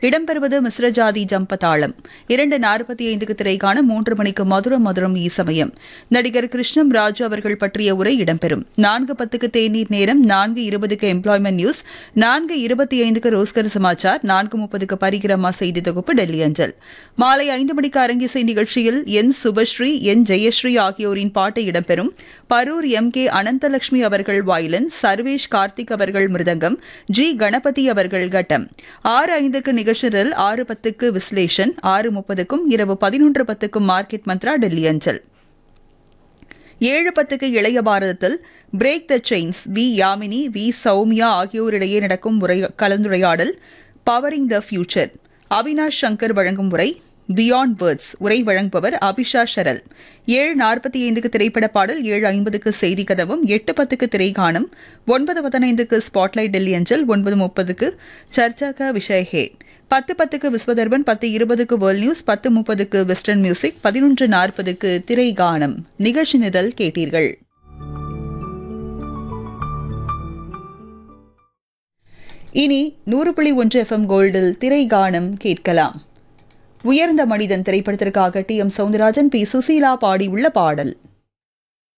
இடம்பெறுவது மிஸ்ர ஜாதி ஜம்பதாளம் இரண்டு நாற்பத்தி ஐந்துக்கு திரைக்கான மூன்று மணிக்கு மதுரம் மதுரம் ஈசமயம் நடிகர் கிருஷ்ணம் ராஜு அவர்கள் பற்றிய உரை இடம்பெறும் நான்கு பத்துக்கு தேநீர் நேரம் நான்கு இருபதுக்கு எம்ப்ளாய்மெண்ட் நியூஸ் நான்கு இருபத்தி ஐந்துக்கு ரோஸ்கர் சமாச்சார் நான்கு முப்பதுக்கு பரிகிரமா செய்தி தொகுப்பு டெல்லி அஞ்சல் மாலை ஐந்து மணிக்கு அரங்கிசை நிகழ்ச்சியில் என் சுபஸ்ரீ என் ஜெயஸ்ரீ ஆகியோரின் பாட்டு இடம்பெறும் பரூர் எம் கே அனந்தலட்சுமி அவர்கள் வயலின் சர்வேஷ் கார்த்திக் அவர்கள் மிருதங்கம் ஜி கணபதி அவர்கள் கட்டம் ஆறு ஐந்துக்கு நிகழ்ச்சியில் ஆறு பத்துக்கு விஸ்லேஷன் ஆறு முப்பதுக்கும் இரவு பதினொன்று பத்துக்கும் மார்க்கெட் மந்த்ரா டெல்லி அஞ்சல் ஏழு பத்துக்கு இளைய பாரதத்தில் break the chains V Yamini V Soumya ஆகியோரிடையே நடக்கும் உரை கலந்துரையாடல் powering the future Avinash Shankar வழங்கும் உரை பியாண்ட் வேர்ட்ஸ் உரை வழங்குபவர் அபிஷா ஷரல் ஏழு நாற்பத்தி ஐந்துக்கு திரைப்பட பாடல் ஏழு ஐம்பதுக்கு செய்தி கதவும் எட்டு பத்துக்கு திரைகாணும் ஒன்பது பதினைந்துக்கு ஸ்பாட்லைட் டெல்லி அஞ்சல் ஒன்பது முப்பதுக்கு சர்ச்சா கா விஷய் ஹே பத்து பத்துக்கு விஸ்வதர்பன் பத்து இருபதுக்கு வேர்ல்ட் நியூஸ் பத்து முப்பதுக்கு வெஸ்டர்ன் மியூசிக் பதினொன்று நாற்பதுக்கு திரைகானம் நிகழ்ச்சி நிரல் கேட்டீர்கள் இனி நூறு புள்ளி ஒன்று எஃப்எம் கோல்டில் திரைகானம் கேட்கலாம் உயர்ந்த மனிதன் திரைப்படத்திற்காக T M Soundararajan P Susheela பாடியுள்ள பாடல்